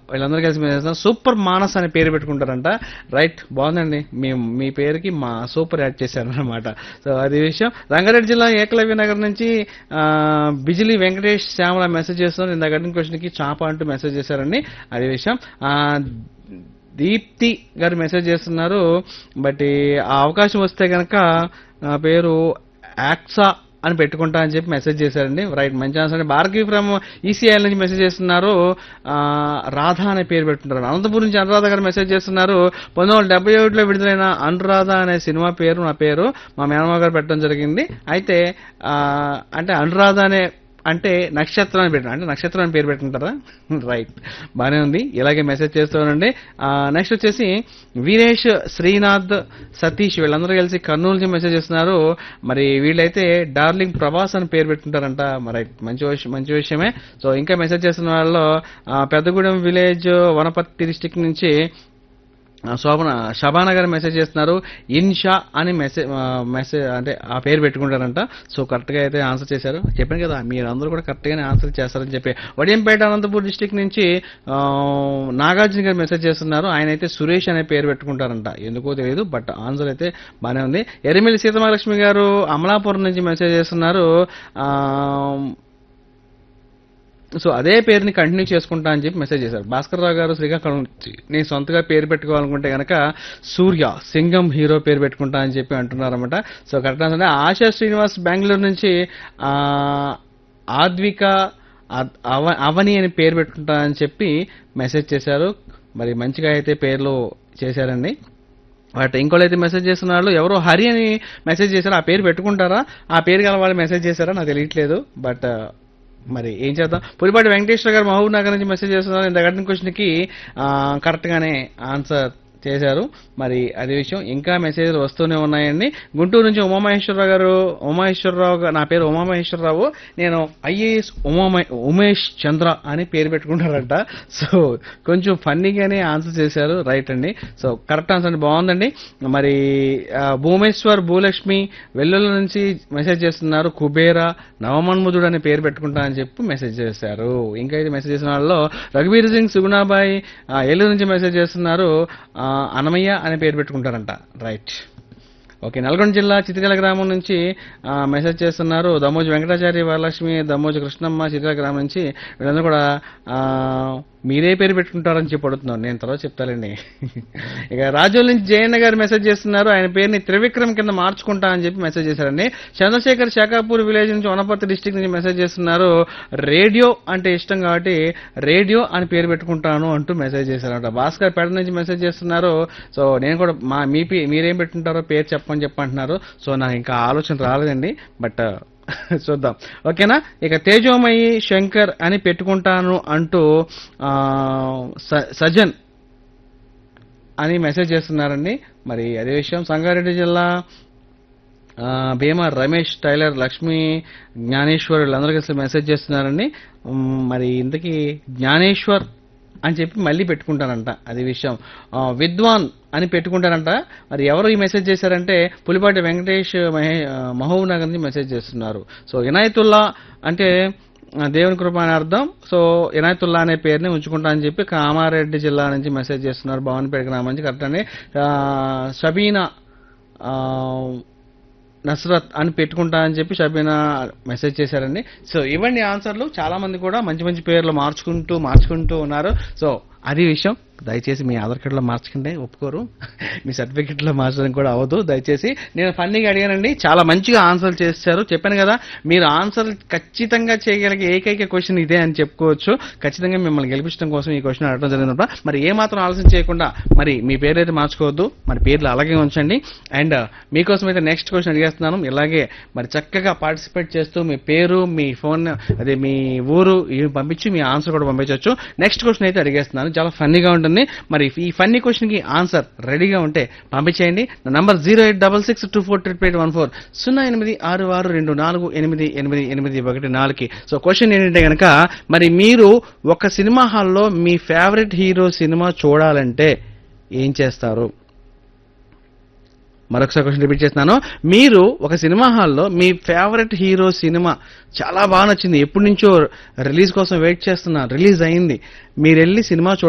వీళ్ళందరూ కలిసి మెసేజ్ చేస్తున్నారు సూపర్ మానస్ అనే పేరు పెట్టుకుంటారంట రైట్ బాగుందండి మీ మీ పేరుకి మా సూపర్ యాడ్ చేశారు అనమాట సో అది విషయం రంగారెడ్డి జిల్లా ఏకలవ్య నగర్ నుంచి ఆ, బిజిలీ వెంకటేష్ శ్యామల మెసేజ్ చేస్తున్నారు ఇందాక అడిగిన క్వశ్చన్కి చాప అంటూ మెసేజ్ చేశారండి అది విషయం ఆ, దీప్తి గారు మెసేజ్ చేస్తున్నారు బట్ ఆ అవకాశం వస్తే కనుక నా పేరు యాక్సా అని పెట్టుకుంటా అని చెప్పి మెసేజ్ చేశారండి రైట్ మంచి ఆన్సర్ అండి భార్గవి ఫ్రమ్ ఈసీఐఎల్ నుంచి మెసేజ్ చేస్తున్నారు ఆ, రాధ అనే పేరు పెట్టుకుంటారు అనంతపురం నుంచి అనురాధ గారు మెసేజ్ చేస్తున్నారు పంతొమ్మిది వందల డెబ్బై ఒకటిలో విడుదలైన అనురాధ అనే సినిమా పేరు నా పేరు మా మేనమ్మ గారు పెట్టడం జరిగింది అయితే ఆ, అంటే అనురాధ అనే అంటే నక్షత్రం అని పెట్టారు అంటే నక్షత్రం అని పేరు పెట్టుకుంటారా రైట్ బానే ఉంది ఇలాగే మెసేజ్ చేస్తానండి నెక్స్ట్ వచ్చేసి వీరేష్ శ్రీనాథ్ సతీష్ వీళ్ళందరూ కలిసి కర్నూలు నుంచి మెసేజ్ చేస్తున్నారు మరి వీళ్ళైతే డార్లింగ్ ప్రభాస్ అని పేరు పెట్టుకుంటారంట మరి మంచి విషయం మంచి విషయమే సో ఇంకా మెసేజ్ చేస్తున్న వాళ్ళలో ఆ, పెద్దగూడెం విలేజ్ వనపర్తి డిస్టిక్ నుంచి ఆ, శోభన షబానా గారు మెసేజ్ చేస్తున్నారు ఇన్షా అని మెసేజ్ మెసేజ్ అంటే ఆ పేరు పెట్టుకుంటారంట సో కరెక్ట్గా అయితే ఆన్సర్ చేశారు చెప్పాను కదా మీరు అందరూ కూడా కరెక్ట్గానే ఆన్సర్ చేస్తారని చెప్పి వడియంపేట అనంతపూర్ డిస్టిక్ నుంచి ఆ, నాగార్జున గారు మెసేజ్ చేస్తున్నారు ఆయన అయితే సురేష్ అనే పేరు పెట్టుకుంటారంట ఎందుకో తెలియదు బట్ ఆన్సర్ అయితే బాగానే ఉంది ఎరిమిలి సీతమహాలక్ష్మి గారు అమలాపురం నుంచి మెసేజ్ చేస్తున్నారు ఆ, సో అదే పేరుని కంటిన్యూ చేసుకుంటా అని చెప్పి మెసేజ్ చేశారు భాస్కర్ రావు గారు శ్రీకాకుళం నుంచి నేను సొంతగా పేరు పెట్టుకోవాలనుకుంటే గనక సూర్య సింగం హీరో పేరు పెట్టుకుంటా అని చెప్పి అంటున్నారన్నమాట సో కరెక్ట్ ఆన్సర్ అంటే ఆశా శ్రీనివాస్ బెంగళూరు నుంచి ఆ, ఆద్విక అద్- అవ అవని అని పేరు పెట్టుకుంటా అని చెప్పి మెసేజ్ చేశారు మరి మంచిగా అయితే పేర్లు చేశారండి బట్ ఇంకోళ్ళు అయితే మెసేజ్ చేస్తున్న వాళ్ళు ఎవరో హరి అని మెసేజ్ చేశారు ఆ పేరు పెట్టుకుంటారా ఆ పేరు గల వాళ్ళు మెసేజ్ చేశారా నాకు తెలియట్లేదు బట్ మరి ఏం చేద్దాం పులిపాటి వెంకటేశ్వర గారు మహబూబ్ నగర్ నుంచి మెసేజ్ చేస్తున్నారు ఇంత కట్టిన క్వశ్చన్కి కరెక్ట్గానే ఆన్సర్ చేశారు మరి అదే విషయం ఇంకా మెసేజ్లు వస్తూనే ఉన్నాయండి గుంటూరు నుంచి ఉమామహేశ్వరరావు గారు ఉమామహేశ్వరరావు గారు నా పేరు ఉమామహేశ్వరరావు నేను ఐఏఎస్ ఉమామ ఉమేష్ చంద్ర అని పేరు పెట్టుకుంటారంట సో కొంచెం ఫన్నీగానే ఆన్సర్ చేశారు రైట్ అండి సో కరెక్ట్ ఆన్సర్ అండి బాగుందండి మరి ఆ, భూమేశ్వర్ భూలక్ష్మి వెల్లుల నుంచి మెసేజ్ చేస్తున్నారు కుబేర నవమన్ముదుడు అనే పేరు పెట్టుకుంటా అని చెప్పి మెసేజ్ చేశారు ఇంకా అయితే మెసేజ్ చేసిన వాళ్ళలో రఘువీర్ సింగ్ సుగుణాబాయి ఆ, ఏలూరు నుంచి మెసేజ్ చేస్తున్నారు ఆ, అనమయ్య అనే పేరు పెట్టుకుంటారంట రైట్ ఓకే నల్గొండ జిల్లా చితికల గ్రామం నుంచి ఆ, మెసేజ్ చేస్తున్నారు దమోజు వెంకటాచారి వరలక్ష్మి దమోజు కృష్ణమ్మ చితికల గ్రామం నుంచి వీళ్ళందరూ కూడా ఆ, మీరే పేరు పెట్టుకుంటారని చెప్పి అడుగుతున్నారు నేను తర్వాత చెప్తానండి ఇక రాజోల్ నుంచి జయన్న గారు మెసేజ్ చేస్తున్నారు ఆయన పేరుని త్రివిక్రమ్ కింద మార్చుకుంటా అని చెప్పి మెసేజ్ చేశారండి చంద్రశేఖర్ శాఖాపూర్ విలేజ్ నుంచి వనపర్తి డిస్టిక్ నుంచి మెసేజ్ చేస్తున్నారు రేడియో అంటే ఇష్టం కాబట్టి రేడియో అని పేరు పెట్టుకుంటాను అంటూ మెసేజ్ చేశారట భాస్కర్ పేట నుంచి మెసేజ్ చేస్తున్నారు సో నేను కూడా మా మీ పే- మీరేం పెట్టుకుంటారో పేరు చెప్పని చెప్పంటున్నారు సో నాకు ఇంకా ఆలోచన రాలేదండి బట్ చూద్దాం ఓకేనా ఇక తేజోమయి శంకర్ అని పెట్టుకుంటాను అంటూ ఆ, స- సజన్ అని మెసేజ్ చేస్తున్నారండి మరి అదే విషయం సంగారెడ్డి జిల్లా ఆ, భీమా రమేష్ టైలర్ లక్ష్మి జ్ఞానేశ్వర్ వీళ్ళందరికీ అసలు మెసేజ్ చేస్తున్నారండి ఉమ్, మరి ఇంతకీ జ్ఞానేశ్వర్ అని చెప్పి మళ్ళీ పెట్టుకుంటారంట అది విషయం ఆ, విద్వాన్ అని పెట్టుకుంటారంట మరి ఎవరు ఈ మెసేజ్ చేశారంటే పులిపాటి వెంకటేష్ మహే ఆ, మహబూబ్ నగర్ నుంచి మెసేజ్ చేస్తున్నారు సో ఇనాయతుల్లా అంటే ఆ, దేవుని కృప అని అర్థం సో ఇనాయతుల్లా అనే పేరుని ఉంచుకుంటా అని చెప్పి కామారెడ్డి జిల్లా నుంచి మెసేజ్ చేస్తున్నారు భవన్పేట గ్రామం నుంచి కరెక్ట్ అండి ఆ, షబీనా ఆ, నస్రత్ అని పెట్టుకుంటా అని చెప్పి షబీనా మెసేజ్ చేశారండి సో ఇవన్నీ ఆన్సర్లు చాలా మంది కూడా మంచి మంచి పేర్లు మార్చుకుంటూ మార్చుకుంటూ ఉన్నారు సో అది విషయం దయచేసి మీ ఆధార్ కార్డులో మార్చకండి ఒప్పుకోరు మీ సర్టిఫికెట్లో మార్చడం కూడా అవ్వదు దయచేసి నేను ఫన్నీగా అడిగానండి చాలా మంచిగా ఆన్సర్ చేశారు చెప్పాను కదా మీరు ఆన్సర్ ఖచ్చితంగా చేయగలిగే ఏకైక క్వశ్చన్ ఇదే అని చెప్పుకోవచ్చు ఖచ్చితంగా మిమ్మల్ని గెలిపించడం కోసం ఈ క్వశ్చన్ అడగడం జరిగిందట మరి ఏ మాత్రం ఆలోచన చేయకుండా మరి మీ పేరు అయితే మార్చుకోవద్దు మరి పేర్లు అలాగే ఉంచండి అండ్ మీకోసం అయితే నెక్స్ట్ క్వశ్చన్ అడిగేస్తున్నాను ఇలాగే మరి చక్కగా పార్టిసిపేట్ చేస్తూ మీ పేరు మీ ఫోన్ అదే మీ ఊరు ఇవి పంపించి మీ ఆన్సర్ కూడా పంపించవచ్చు నెక్స్ట్ క్వశ్చన్ అయితే అడిగేస్తున్నాను చాలా ఫన్నీగా ఉంటుంది మరి ఈ ఫన్నీ క్వశ్చన్ కి ఆన్సర్ రెడీగా ఉంటే పంపించేయండి నా number zero eight double six two four triple eight one four సున్నా ఎనిమిది ఆరు ఆరు రెండు నాలుగు ఎనిమిది ఎనిమిది ఎనిమిది ఒకటి నాలుగుకి సో క్వశ్చన్ ఏంటంటే కనుక మరి మీరు ఒక సినిమా హాల్లో మీ ఫేవరెట్ హీరో సినిమా చూడాలంటే ఏం చేస్తారు మరొకసారి క్వశ్చన్ రిపీట్ చేస్తున్నాను మీరు ఒక సినిమా హాల్లో మీ ఫేవరెట్ హీరో సినిమా చాలా బాగా నచ్చింది ఎప్పటి నుంచో రిలీజ్ కోసం వెయిట్ చేస్తున్నా రిలీజ్ అయింది మీరు వెళ్ళి సినిమా చూడ